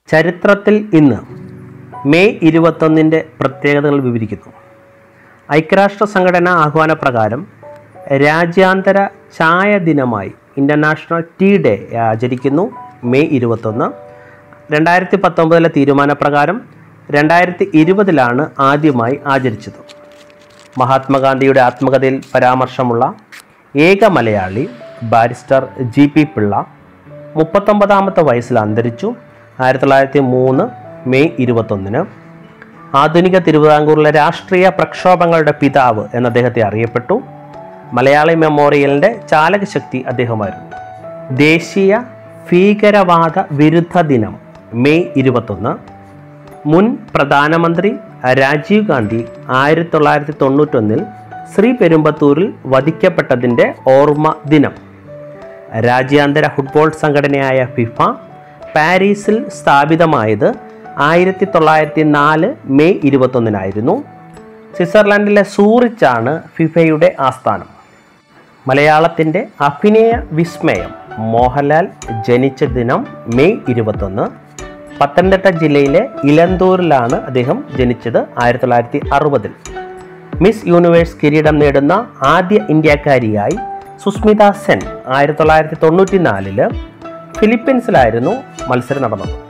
ചരിത്രത്തിൽ ഇന്ന് മെയ് ഇരുപത്തൊന്നിൻ്റെ പ്രത്യേകതകൾ വിവരിക്കുന്നു ഐക്യരാഷ്ട്ര സംഘടന ആഹ്വാനപ്രകാരം രാജ്യാന്തര ചായ ദിനമായി ഇൻ്റർനാഷണൽ ടീ ഡേ ആചരിക്കുന്നു മെയ് ഇരുപത്തൊന്ന് രണ്ടായിരത്തി പത്തൊമ്പതിലെ തീരുമാനപ്രകാരം രണ്ടായിരത്തി ഇരുപതിലാണ് ആദ്യമായി ആചരിച്ചത് മഹാത്മാഗാന്ധിയുടെ ആത്മകഥയിൽ പരാമർശമുള്ള ഏക മലയാളി ബാരിസ്റ്റർ ജി പി പിള്ള മുപ്പത്തൊമ്പതാമത്തെ വയസ്സിൽ അന്തരിച്ചു ആയിരത്തി തൊള്ളായിരത്തി മൂന്ന് മെയ് ഇരുപത്തൊന്നിന് ആധുനിക തിരുവിതാംകൂറിലെ രാഷ്ട്രീയ പ്രക്ഷോഭങ്ങളുടെ പിതാവ് എന്ന് അദ്ദേഹത്തെ അറിയപ്പെട്ടു മലയാളി മെമ്മോറിയലിൻ്റെ ചാലകശക്തി അദ്ദേഹമായിരുന്നു ദേശീയ ഭീകരവാദ വിരുദ്ധ ദിനം മെയ് ഇരുപത്തൊന്ന് മുൻ പ്രധാനമന്ത്രി രാജീവ് ഗാന്ധി ആയിരത്തി തൊള്ളായിരത്തി തൊണ്ണൂറ്റൊന്നിൽ ശ്രീ പെരുമ്പത്തൂരിൽ വധിക്കപ്പെട്ടതിൻ്റെ ഓർമ്മ ദിനം രാജ്യാന്തര ഫുട്ബോൾ സംഘടനയായ ഫിഫ പാരീസിൽ സ്ഥാപിതമായത് ആയിരത്തി തൊള്ളായിരത്തി നാല് മെയ് ഇരുപത്തൊന്നിനായിരുന്നു സ്വിറ്റ്സർലൻഡിലെ സൂറിച്ചാണ് ഫിഫയുടെ ആസ്ഥാനം മലയാളത്തിൻ്റെ അഭിനയ വിസ്മയം മോഹൻലാൽ ജനിച്ച ദിനം മെയ് ഇരുപത്തൊന്ന് പത്തനംതിട്ട ജില്ലയിലെ ഇലന്തൂരിലാണ് അദ്ദേഹം ജനിച്ചത് ആയിരത്തി തൊള്ളായിരത്തി അറുപതിൽ മിസ് യൂണിവേഴ്സ് കിരീടം നേടുന്ന ആദ്യ ഇന്ത്യക്കാരിയായി സുസ്മിത സെൻ ആയിരത്തി തൊള്ളായിരത്തി തൊണ്ണൂറ്റി നാലില് ഫിലിപ്പീൻസിലായിരുന്നു മത്സരം നടന്നത്